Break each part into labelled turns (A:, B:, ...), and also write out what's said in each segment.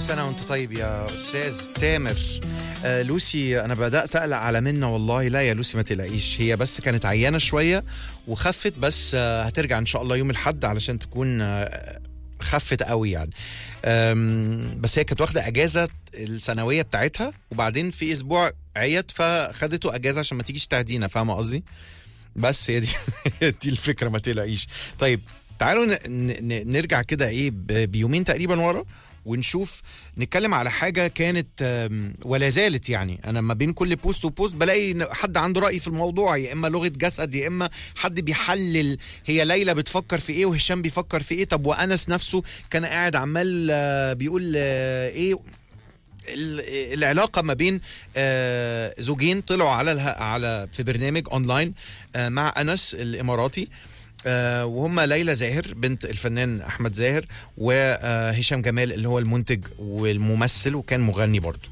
A: سنة وانت طيب يا أستاذ تامر آه لوسي أنا بدأت أقلق على منا والله لا يا لوسي ما تقلقيش هي بس كانت عيانة شوية وخفت بس آه هترجع إن شاء الله يوم الحد علشان تكون آه خفت قوي يعني أم، بس هي كانت واخده اجازه السنويه بتاعتها وبعدين في اسبوع عيت فخدته اجازه عشان ما تيجيش تعدينا فاهمه قصدي بس هي دي دي الفكره ما تقلقيش طيب تعالوا ن- ن- نرجع كده ايه ب- بيومين تقريبا ورا ونشوف نتكلم على حاجه كانت آم، ولا زالت يعني انا ما بين كل بوست وبوست بلاقي إن حد عنده راي في الموضوع يا اما لغه جسد يا اما حد بيحلل هي ليلى بتفكر في ايه وهشام بيفكر في ايه طب وانس نفسه كان قاعد عمال آه، بيقول آه، ايه ال- العلاقه ما بين آه، زوجين طلعوا على اله- على في برنامج اونلاين آه، مع انس الاماراتي آه، وهم ليلى زاهر بنت الفنان احمد زاهر وهشام جمال اللي هو المنتج والممثل وكان مغني برضه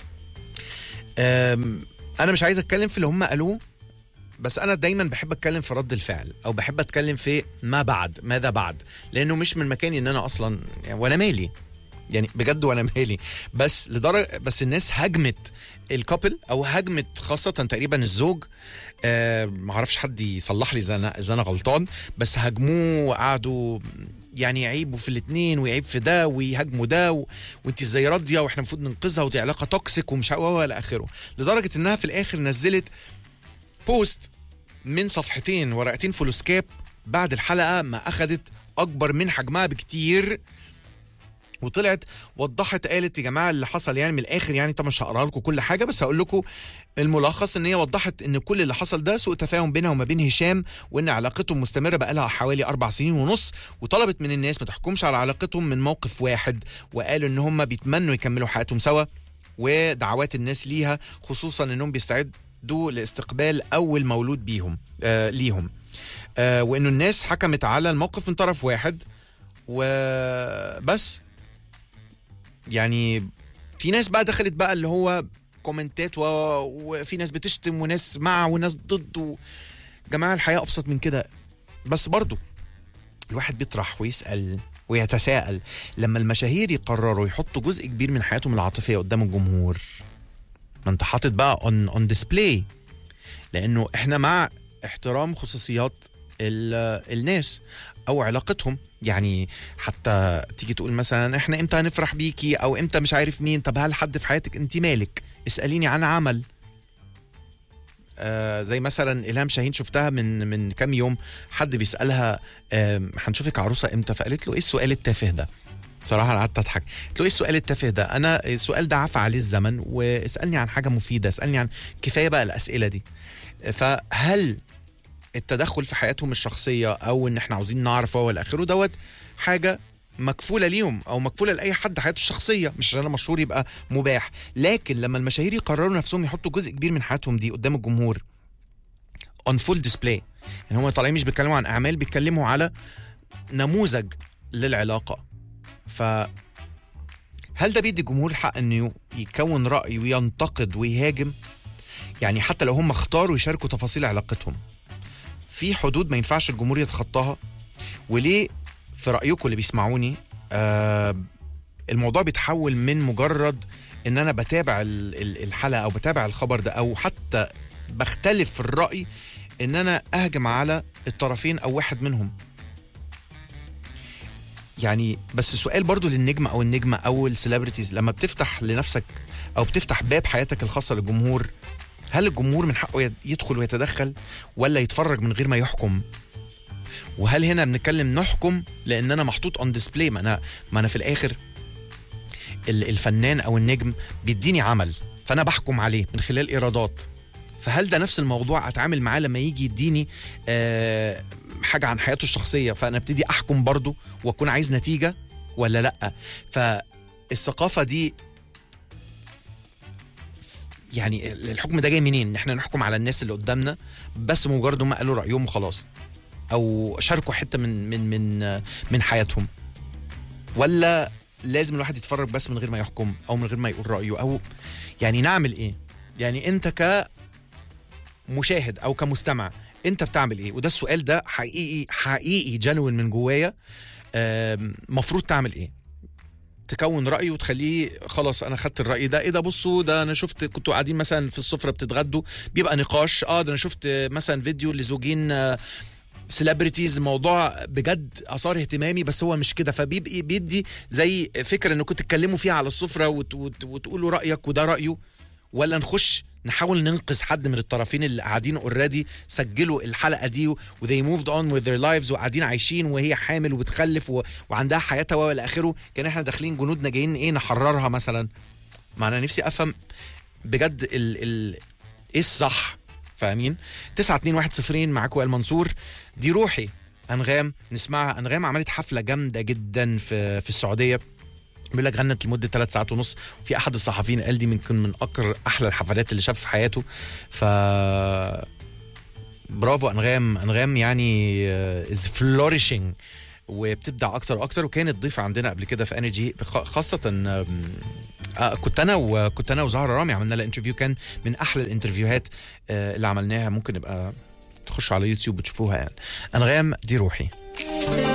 A: آم، انا مش عايز اتكلم في اللي هم قالوه بس انا دايما بحب اتكلم في رد الفعل او بحب اتكلم في ما بعد ماذا بعد لانه مش من مكاني ان انا اصلا يعني وانا مالي يعني بجد وانا مالي بس لدرجه بس الناس هجمت الكابل او هجمت خاصه تقريبا الزوج آه معرفش حد يصلح لي اذا انا اذا انا غلطان بس هاجموه وقعدوا يعني يعيبوا في الاثنين ويعيب في ده ويهاجموا ده و... وانت ازاي راضيه واحنا المفروض ننقذها ودي علاقه توكسيك ومش عارف الى اخره لدرجه انها في الاخر نزلت بوست من صفحتين ورقتين فلوسكاب بعد الحلقه ما اخذت اكبر من حجمها بكتير وطلعت وضحت قالت يا جماعه اللي حصل يعني من الاخر يعني طبعا مش هقرا لكم كل حاجه بس هقول لكم الملخص ان هي وضحت ان كل اللي حصل ده سوء تفاهم بينها وما بين هشام وان علاقتهم مستمره بقالها حوالي اربع سنين ونص وطلبت من الناس ما تحكمش على علاقتهم من موقف واحد وقالوا ان هم بيتمنوا يكملوا حياتهم سوا ودعوات الناس ليها خصوصا انهم بيستعدوا لاستقبال اول مولود بيهم آه ليهم آه وانه الناس حكمت على الموقف من طرف واحد وبس يعني في ناس بقى دخلت بقى اللي هو كومنتات و... وفي ناس بتشتم وناس مع وناس ضد و... جماعة الحياة أبسط من كده بس برضو الواحد بيطرح ويسأل ويتساءل لما المشاهير يقرروا يحطوا جزء كبير من حياتهم العاطفية قدام الجمهور ما انت حاطط بقى اون اون ديسبلاي لانه احنا مع احترام خصوصيات ال- الناس او علاقتهم يعني حتى تيجي تقول مثلا احنا امتى هنفرح بيكي او امتى مش عارف مين طب هل حد في حياتك انت مالك اساليني عن عمل آه زي مثلا الهام شاهين شفتها من من كام يوم حد بيسالها آم، هنشوفك عروسه امتى فقالت له ايه السؤال التافه ده بصراحة أنا قعدت أضحك قلت له إيه السؤال التافه ده أنا السؤال ده عفى عليه الزمن واسألني عن حاجة مفيدة اسألني عن كفاية بقى الأسئلة دي فهل التدخل في حياتهم الشخصية أو إن إحنا عاوزين نعرف هو إلى آخره دوت حاجة مكفولة ليهم أو مكفولة لأي حد حياته الشخصية مش عشان أنا مشهور يبقى مباح لكن لما المشاهير يقرروا نفسهم يحطوا جزء كبير من حياتهم دي قدام الجمهور on full display يعني هم طالعين مش بيتكلموا عن أعمال بيتكلموا على نموذج للعلاقة ف هل ده بيدي الجمهور الحق انه يكون راي وينتقد ويهاجم يعني حتى لو هم اختاروا يشاركوا تفاصيل علاقتهم في حدود ما ينفعش الجمهور يتخطاها وليه في رايكم اللي بيسمعوني آه الموضوع بيتحول من مجرد ان انا بتابع ال- ال- الحلقه او بتابع الخبر ده او حتى بختلف في الراي ان انا اهجم على الطرفين او واحد منهم يعني بس سؤال برضو للنجم او النجمه او السليبرتيز لما بتفتح لنفسك او بتفتح باب حياتك الخاصه للجمهور هل الجمهور من حقه يد- يدخل ويتدخل ولا يتفرج من غير ما يحكم وهل هنا بنتكلم نحكم لان انا محطوط اون ديسبلاي ما انا ما انا في الاخر ال- الفنان او النجم بيديني عمل فانا بحكم عليه من خلال ايرادات فهل ده نفس الموضوع اتعامل معاه لما يجي يديني آه حاجه عن حياته الشخصيه فانا ابتدي احكم برضه واكون عايز نتيجه ولا لا فالثقافه دي يعني الحكم ده جاي منين ان احنا نحكم على الناس اللي قدامنا بس مجرد هم قالوا رايهم وخلاص او شاركوا حته من من من من حياتهم ولا لازم الواحد يتفرج بس من غير ما يحكم او من غير ما يقول رايه او يعني نعمل ايه يعني انت كمشاهد او كمستمع انت بتعمل ايه وده السؤال ده حقيقي حقيقي جنون من جوايا آم، مفروض تعمل ايه تكون راي وتخليه خلاص انا خدت الراي ده ايه ده بصوا ده انا شفت كنتوا قاعدين مثلا في السفره بتتغدوا بيبقى نقاش اه ده انا شفت مثلا فيديو لزوجين آه، سيلبرتيز موضوع بجد اثار اهتمامي بس هو مش كده فبيبقى بيدي زي فكره انكم تتكلموا فيها على السفره وت وت وتقولوا رايك وده رايه ولا نخش نحاول ننقذ حد من الطرفين اللي قاعدين اوريدي سجلوا الحلقه دي و they moved on with their lives وقاعدين عايشين وهي حامل وبتخلف و... وعندها حياتها والى اخره كان احنا داخلين جنودنا جايين ايه نحررها مثلا ما انا نفسي افهم بجد ال ال ايه الصح فاهمين 921 معاكم وائل منصور دي روحي انغام نسمعها انغام عملت حفله جامده جدا في في السعوديه بيقول لك غنت لمده ثلاث ساعات ونص في احد الصحفيين قال دي ممكن من اكثر احلى الحفلات اللي شافها في حياته ف برافو انغام انغام يعني از فلوريشنج وبتبدع اكتر واكتر وكانت ضيفه عندنا قبل كده في انرجي خاصه آم، آه كنت انا وكنت انا وزهره رامي عملنا لها انترفيو كان من احلى الانترفيوهات آه اللي عملناها ممكن نبقى تخشوا على يوتيوب وتشوفوها يعني انغام دي روحي